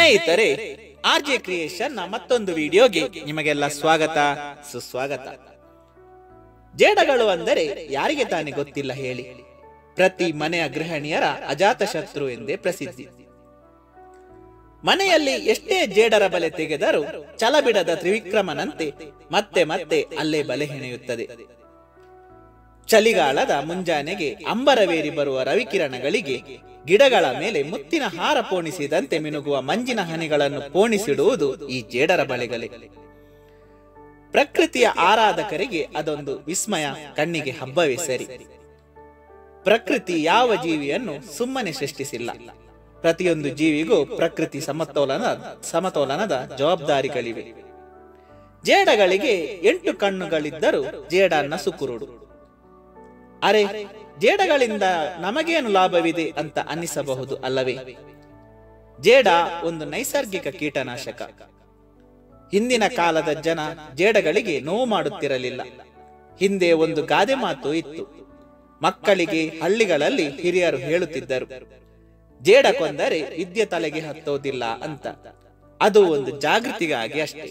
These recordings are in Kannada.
ಸ್ನೇಹಿತರೆ ಆರ್ ಜೆ ಕ್ರಿಯೇಷನ್ ನ ಮತ್ತೊಂದು ವಿಡಿಯೋಗೆ ನಿಮಗೆಲ್ಲ ಸ್ವಾಗತ ಸುಸ್ವಾಗತ ಜೇಡಗಳು ಅಂದರೆ ಯಾರಿಗೆ ತಾನೇ ಗೊತ್ತಿಲ್ಲ ಹೇಳಿ ಪ್ರತಿ ಮನೆಯ ಗೃಹಿಣಿಯರ ಅಜಾತ ಶತ್ರು ಎಂದೇ ಪ್ರಸಿದ್ಧಿ ಮನೆಯಲ್ಲಿ ಎಷ್ಟೇ ಜೇಡರ ಬಲೆ ತೆಗೆದರೂ ಛಲಬಿಡದ ತ್ರಿವಿಕ್ರಮನಂತೆ ಮತ್ತೆ ಮತ್ತೆ ಅಲ್ಲೇ ಬಲೆ ಹೆಣೆಯುತ್ತದೆ ಚಳಿಗಾಲದ ಮುಂಜಾನೆಗೆ ಅಂಬರವೇರಿ ಬರುವ ರವಿಕಿರಣಗಳಿಗೆ ಗಿಡಗಳ ಮೇಲೆ ಮುತ್ತಿನ ಹಾರ ಪೋಣಿಸಿದಂತೆ ಮಿನುಗುವ ಮಂಜಿನ ಹನಿಗಳನ್ನು ಪೋಣಿಸಿಡುವುದು ಈ ಜೇಡರ ಬಳೆಗಳೇ ಪ್ರಕೃತಿಯ ಆರಾಧಕರಿಗೆ ಅದೊಂದು ವಿಸ್ಮಯ ಕಣ್ಣಿಗೆ ಹಬ್ಬವೇ ಸರಿ ಪ್ರಕೃತಿ ಯಾವ ಜೀವಿಯನ್ನು ಸುಮ್ಮನೆ ಸೃಷ್ಟಿಸಿಲ್ಲ ಪ್ರತಿಯೊಂದು ಜೀವಿಗೂ ಪ್ರಕೃತಿ ಸಮತೋಲನ ಸಮತೋಲನದ ಜವಾಬ್ದಾರಿಗಳಿವೆ ಜೇಡಗಳಿಗೆ ಎಂಟು ಕಣ್ಣುಗಳಿದ್ದರೂ ಜೇಡ ನಸುಕುರುಡು ಅರೆ ಜೇಡಗಳಿಂದ ನಮಗೇನು ಲಾಭವಿದೆ ಅಂತ ಅನ್ನಿಸಬಹುದು ಅಲ್ಲವೇ ಜೇಡ ಒಂದು ನೈಸರ್ಗಿಕ ಕೀಟನಾಶಕ ಹಿಂದಿನ ಕಾಲದ ಜನ ಜೇಡಗಳಿಗೆ ನೋವು ಮಾಡುತ್ತಿರಲಿಲ್ಲ ಹಿಂದೆ ಒಂದು ಗಾದೆ ಮಾತು ಇತ್ತು ಮಕ್ಕಳಿಗೆ ಹಳ್ಳಿಗಳಲ್ಲಿ ಹಿರಿಯರು ಹೇಳುತ್ತಿದ್ದರು ಜೇಡ ಕೊಂದರೆ ವಿದ್ಯೆ ತಲೆಗೆ ಹತ್ತೋದಿಲ್ಲ ಅಂತ ಅದು ಒಂದು ಜಾಗೃತಿಗಾಗಿ ಅಷ್ಟೇ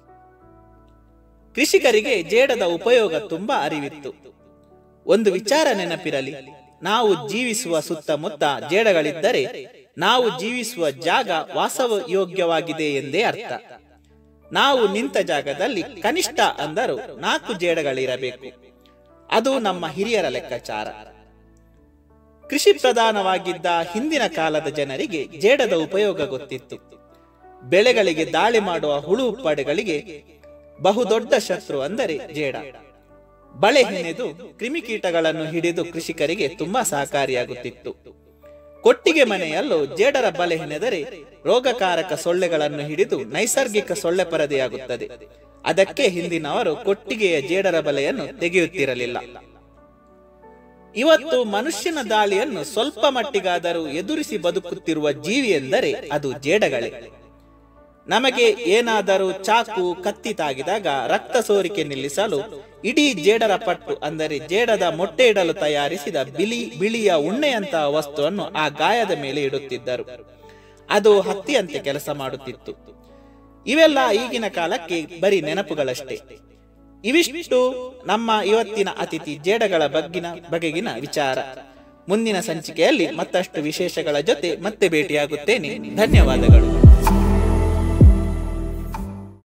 ಕೃಷಿಕರಿಗೆ ಜೇಡದ ಉಪಯೋಗ ತುಂಬಾ ಅರಿವಿತ್ತು ಒಂದು ವಿಚಾರ ನೆನಪಿರಲಿ ನಾವು ಜೀವಿಸುವ ಸುತ್ತಮುತ್ತ ಜೇಡಗಳಿದ್ದರೆ ನಾವು ಜೀವಿಸುವ ಜಾಗ ವಾಸಯೋಗ್ಯವಾಗಿದೆ ಎಂದೇ ಅರ್ಥ ನಾವು ನಿಂತ ಜಾಗದಲ್ಲಿ ಕನಿಷ್ಠ ಅಂದರೂ ನಾಲ್ಕು ಜೇಡಗಳಿರಬೇಕು ಅದು ನಮ್ಮ ಹಿರಿಯರ ಲೆಕ್ಕಾಚಾರ ಕೃಷಿ ಪ್ರಧಾನವಾಗಿದ್ದ ಹಿಂದಿನ ಕಾಲದ ಜನರಿಗೆ ಜೇಡದ ಉಪಯೋಗ ಗೊತ್ತಿತ್ತು ಬೆಳೆಗಳಿಗೆ ದಾಳಿ ಮಾಡುವ ಹುಳು ಪಡೆಗಳಿಗೆ ಬಹುದೊಡ್ಡ ಶತ್ರು ಅಂದರೆ ಜೇಡ ಬಳೆ ಹೆಣೆದು ಕ್ರಿಮಿಕೀಟಗಳನ್ನು ಹಿಡಿದು ಕೃಷಿಕರಿಗೆ ತುಂಬಾ ಸಹಕಾರಿಯಾಗುತ್ತಿತ್ತು ಕೊಟ್ಟಿಗೆ ಮನೆಯಲ್ಲೂ ಜೇಡರ ಬಲೆ ಹೆಣೆದರೆ ರೋಗಕಾರಕ ಸೊಳ್ಳೆಗಳನ್ನು ಹಿಡಿದು ನೈಸರ್ಗಿಕ ಸೊಳ್ಳೆ ಪರದೆಯಾಗುತ್ತದೆ ಅದಕ್ಕೆ ಹಿಂದಿನವರು ಕೊಟ್ಟಿಗೆಯ ಜೇಡರ ಬಲೆಯನ್ನು ತೆಗೆಯುತ್ತಿರಲಿಲ್ಲ ಇವತ್ತು ಮನುಷ್ಯನ ದಾಳಿಯನ್ನು ಸ್ವಲ್ಪ ಮಟ್ಟಿಗಾದರೂ ಎದುರಿಸಿ ಬದುಕುತ್ತಿರುವ ಜೀವಿ ಎಂದರೆ ಅದು ಜೇಡಗಳೇ ನಮಗೆ ಏನಾದರೂ ಚಾಕು ಕತ್ತಿ ತಾಗಿದಾಗ ರಕ್ತ ಸೋರಿಕೆ ನಿಲ್ಲಿಸಲು ಇಡೀ ಜೇಡರ ಪಟ್ಟು ಅಂದರೆ ಜೇಡದ ಮೊಟ್ಟೆ ಇಡಲು ತಯಾರಿಸಿದ ಬಿಳಿ ಬಿಳಿಯ ಉಣ್ಣೆಯಂತಹ ವಸ್ತುವನ್ನು ಆ ಗಾಯದ ಮೇಲೆ ಇಡುತ್ತಿದ್ದರು ಅದು ಹತ್ತಿಯಂತೆ ಕೆಲಸ ಮಾಡುತ್ತಿತ್ತು ಇವೆಲ್ಲ ಈಗಿನ ಕಾಲಕ್ಕೆ ಬರೀ ನೆನಪುಗಳಷ್ಟೇ ಇವಿಷ್ಟು ನಮ್ಮ ಇವತ್ತಿನ ಅತಿಥಿ ಜೇಡಗಳ ಬಗ್ಗಿನ ಬಗೆಗಿನ ವಿಚಾರ ಮುಂದಿನ ಸಂಚಿಕೆಯಲ್ಲಿ ಮತ್ತಷ್ಟು ವಿಶೇಷಗಳ ಜೊತೆ ಮತ್ತೆ ಭೇಟಿಯಾಗುತ್ತೇನೆ ಧನ್ಯವಾದಗಳು